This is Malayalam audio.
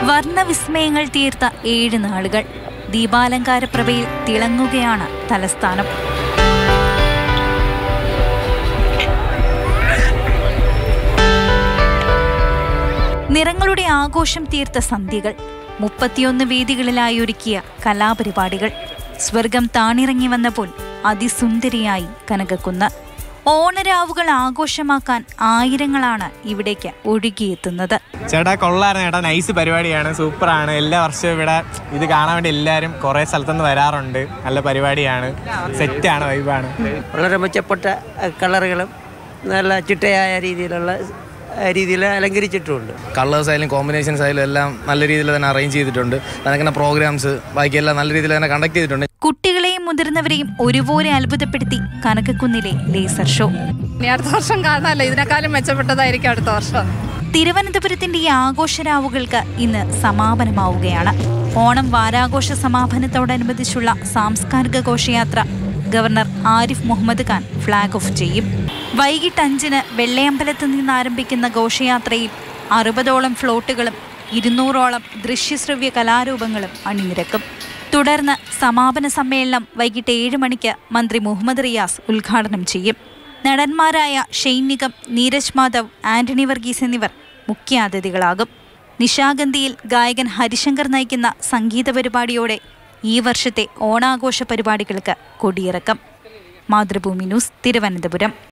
വർണ്ണവിസ്മയങ്ങൾ തീർത്ത ഏഴ് നാളുകൾ ദീപാലങ്കാരപ്രഭയിൽ തിളങ്ങുകയാണ് തലസ്ഥാനം നിറങ്ങളുടെ ആഘോഷം തീർത്ത സന്ധ്യകൾ മുപ്പത്തിയൊന്ന് വേദികളിലായി ഒരുക്കിയ കലാപരിപാടികൾ സ്വർഗം താണിറങ്ങി വന്നപ്പോൾ അതിസുന്ദരിയായി കനകക്കുന്ന് ഓണരാവുകൾ ആഘോഷമാക്കാൻ ആയിരങ്ങളാണ് ഇവിടേക്ക് ഒഴുകിയെത്തുന്നത് ചേട്ടാ കൊള്ളായിരുന്നു ചേട്ടാ നൈസ് പരിപാടിയാണ് സൂപ്പറാണ് എല്ലാ വർഷവും ഇവിടെ ഇത് കാണാൻ വേണ്ടി എല്ലാവരും കുറേ സ്ഥലത്തുനിന്ന് വരാറുണ്ട് നല്ല പരിപാടിയാണ് സെറ്റാണ് വൈബാണ് വളരെ മെച്ചപ്പെട്ട അഹ്, കളറുകളും നല്ല ചിട്ടയായ രീതിയിലുള്ള അഹ്, രീതിയിൽ അലങ്കരിച്ചിട്ടുമുണ്ട് കളേഴ്സ് ആയാലും കോമ്പിനേഷൻസ് ആയാലും എല്ലാം നല്ല രീതിയിൽ തന്നെ അറേഞ്ച് ചെയ്തിട്ടുണ്ട് അതിനൊക്കെ പ്രോഗ്രാംസ് ബാക്കിയെല്ലാം നല്ല രീതിയിൽ തന്നെ കണ്ടക്ട് ചെയ്തിട്ടുണ്ട് കുട്ടികളെയും മുതിർന്നവരെയും ഒരുപോലെ അത്ഭുതപ്പെടുത്തി കനകക്കുന്നിലെ ലേസർ ഷോ ഇനി അടുത്ത വർഷം കാണാമല്ലോ ഇതിനേക്കാളും മെച്ചപ്പെട്ടതായിരിക്കും അടുത്ത വർഷം തിരുവനന്തപുരത്തിന്റെ ഈ ആഘോഷരാവുകൾക്ക് ഇന്ന് സമാപനമാവുകയാണ് ഓണം വാരാഘോഷ സമാപനത്തോടനുബന്ധിച്ചുള്ള സാംസ്കാരിക ഘോഷയാത്ര governor Arif Mohammad Khan flag off ചെയ്യും വൈകിട്ട് അഞ്ചിന് വെള്ളയമ്പലത്ത് നിന്ന് ആരംഭിക്കുന്ന ഘോഷയാത്രയിൽ അറുപതോളം ഫ്ലോട്ടുകളും ഇരുന്നൂറോളം ദൃശ്യശ്രവ്യ കലാരൂപങ്ങളും അണിനിരക്കും തുടർന്ന് സമാപന സമ്മേളനം വൈകിട്ട് ഏഴ് മണിക്ക് മന്ത്രി മുഹമ്മദ് റിയാസ് ഉദ്ഘാടനം ചെയ്യും നടന്മാരായ ഷെയ്ൻ നിഗം നീരജ് മാധവ് ആന്റണി വർഗീസ് എന്നിവർ മുഖ്യാതിഥികളാകും നിശാഗന്ധിയിൽ ഗായകൻ ഹരിശങ്കർ നയിക്കുന്ന സംഗീത പരിപാടിയോടെ ഈ വർഷത്തെ ഓണാഘോഷ പരിപാടികൾക്ക് കൊടിയിറക്കം മാതൃഭൂമി ന്യൂസ് തിരുവനന്തപുരം